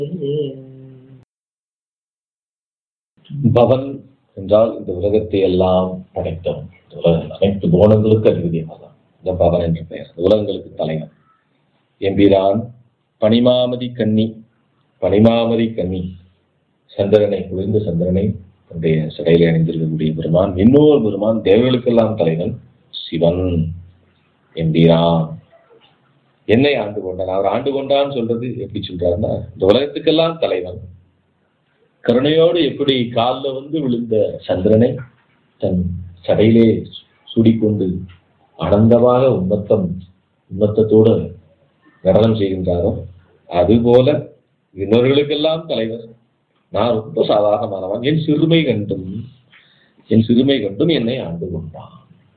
பவன் என்றால் இந்த உலகத்தை எல்லாம் படைத்தவன் இந்த உலக அனைத்து புவனங்களுக்கு அதிபதியானதான் இந்த பவன் என்ற பெயர் இந்த உலகங்களுக்கு தலைவன் எம்பிரான் பனிமாமதி கன்னி பனிமாமதி கன்னி சந்திரனை குளிர்ந்த சந்திரனை தன்னுடைய சிறையிலே அணிந்திருக்கக்கூடிய பெருமான் இன்னொரு பெருமான் தேவர்களுக்கெல்லாம் தலைவன் சிவன் எம்பிரான் என்னை ஆண்டு கொண்டான் அவர் ஆண்டு கொண்டான்னு சொல்றது எப்படி சொல்றாருன்னா இந்த உலகத்துக்கெல்லாம் தலைவன் கருணையோடு எப்படி காலில் வந்து விழுந்த சந்திரனை தன் சடையிலே சூடிக்கொண்டு ஆனந்தமாக உம்மத்தம் உம்மத்தத்தோடு நடனம் செய்கின்றாரோ அதுபோல இன்னொருகளுக்கெல்லாம் தலைவர் நான் ரொம்ப சாதாரணமானவன் என் சிறுமை கண்டும் என் சிறுமை கண்டும் என்னை ஆண்டு கொண்டான்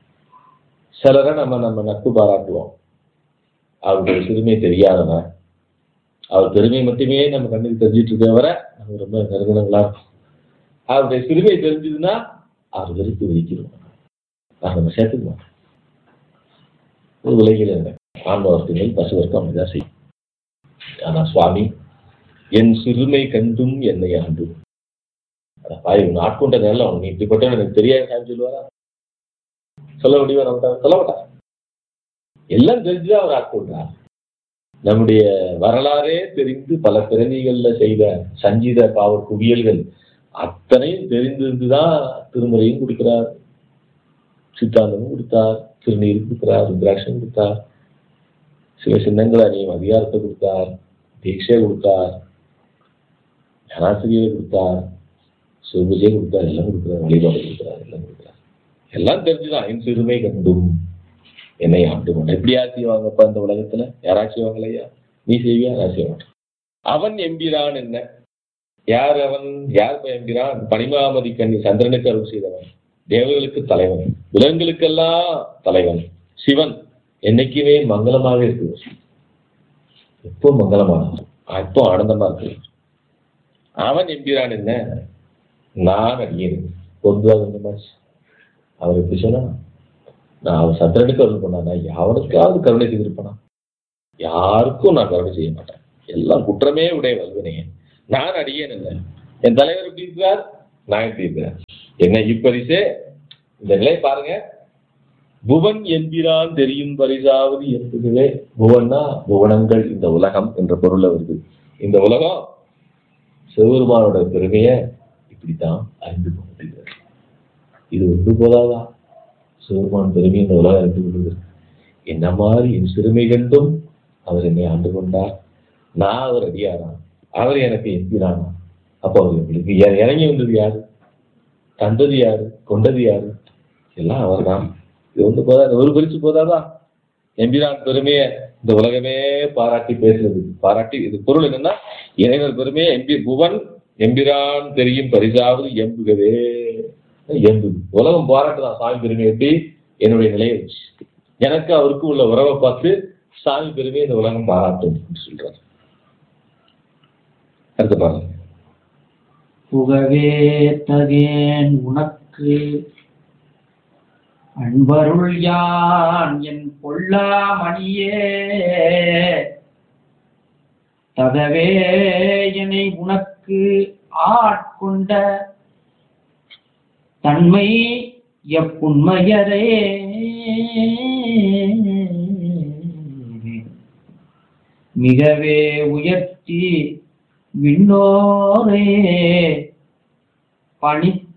சிலரை நம்ம நம்ம நட்பு பாராட்டுவோம் அவருடைய சிறுமை தெரியாதவன் அவர் பெருமை மட்டுமே நம்ம கண்ணுக்கு தெரிஞ்சிட்டு இருக்க வர நம்ம ரொம்ப நெருங்கினங்களா இருக்கும் அவருடைய சிறுமை தெரிஞ்சதுன்னா அவர் வெறுத்து வைக்கிறோம் அதை நம்ம சேர்த்துக்குவோம் ஒரு உலகில் ஆன்ம வர்க்கங்கள் பசு வர்க்கம் அப்படிதான் செய்யும் ஆனா சுவாமி என் சிறுமை கண்டும் என்னை ஆண்டும் அட பாய் உன் ஆட்கொண்ட நேரம் உன் இப்படிப்பட்ட எனக்கு தெரியாது சாமி சொல்லுவாரா சொல்ல முடியுமா நம்ம சொல்ல மாட்டார் எல்லாம் தெரிஞ்சுதான் அவர் ஆட்கொண்டார் நம்முடைய வரலாறே தெரிந்து பல பிறவிகள்ல செய்த சங்கீத பாவ குவியல்கள் அத்தனையும் தெரிந்திருந்துதான் திருமுறையும் கொடுக்கிறார் சித்தாந்தமும் கொடுத்தார் திருநீர் கொடுக்கிறார் ருத்ராட்சம் கொடுத்தார் சில சின்னங்கள் அணியும் அதிகாரத்தை கொடுத்தார் தீட்சை கொடுத்தார் ஞானாசிரியரை கொடுத்தார் சிவபூஜையை கொடுத்தார் எல்லாம் கொடுக்கிறார் வழிபாடு கொடுக்கிறார் எல்லாம் கொடுக்கிறார் எல்லாம் தெரிஞ்சுதான் என் சிறுமை கண்டும் என்னை ஆண்டு கொண்டு எப்படி யார் செய்வாங்கப்பா இந்த உலகத்துல யாரா செய்வாங்களையா நீ செய்வியா நான் செய்ய மாட்டேன் அவன் எம்பிரான் என்ன யார் அவன் யார் இப்ப எம்பிரான் பனிமாமதி கண்ணி சந்திரனுக்கு அருள் செய்தவன் தேவர்களுக்கு தலைவன் விலங்குகளுக்கெல்லாம் தலைவன் சிவன் என்னைக்குமே மங்களமாக இருக்கு எப்போ மங்களமானவன் எப்போ ஆனந்தமா இருக்கு அவன் எம்பிரான் என்ன நான் அடியேன் பொதுவாக இந்த மாதிரி அவர் எப்படி சொன்னா நான் அவன் சந்திரனுக்கு அருள் பண்ணானா யாருக்காவது கருணை செய்திருப்பானா யாருக்கும் நான் கருணை செய்ய மாட்டேன் எல்லாம் குற்றமே உடைய வல்வினே நான் அடியேன் இல்லை என் தலைவர் எப்படி இருக்கிறார் நான் எப்படி இருக்கிறேன் என்ன இப்பரிசே இந்த நிலை பாருங்க புவன் என்கிறான் தெரியும் பரிசாவது என்பதுவே புவன்னா புவனங்கள் இந்த உலகம் என்ற பொருள் வருது இந்த உலகம் சிவபெருமானோட பெருமையை இப்படித்தான் அறிந்து கொண்டிருக்கிறது இது ஒன்று போதாதா சிவபெருமான் பெருமை இந்த உலகம் அறிந்து கொண்டிருக்கிறது என்ன மாதிரி என் சிறுமை கண்டும் அவர் என்னை ஆண்டு கொண்டார் நான் அவர் அடியாரான் அவர் எனக்கு எம்பிரானா அப்போ அவர் எங்களுக்கு இற- இறங்கி வந்தது யாரு தந்தது யாரு கொண்டது யாரு எல்லாம் அவர் தான் இது ஒன்று போதாது ஒரு பரிசு போதாதா எம்பிரான் பெருமையை இந்த உலகமே பாராட்டி பேசுறது பாராட்டி இது பொருள் என்னன்னா இறைவர் பெருமையை எம்பி புவன் எம்பிரான் தெரியும் பரிசாவது எம்புகவே எம்புது உலகம் பாராட்டுதான் சாமி பெருமை எப்படி என்னுடைய நிலையை வச்சு எனக்கு அவருக்கு உள்ள உறவை பார்த்து சாமி பெருமையை இந்த உலகம் பாராட்டும் அப்படின்னு சொல்றாரு அடுத்து பாருங்க புகவே தகேன் உனக்கு அன்பருள் யான் என் பொல்லாமணியே தகவே என்னை உனக்கு ஆட்கொண்ட தன்மை எப்புண்மையரே மிகவே உயர்த்தி விண்ணோரே பணித்த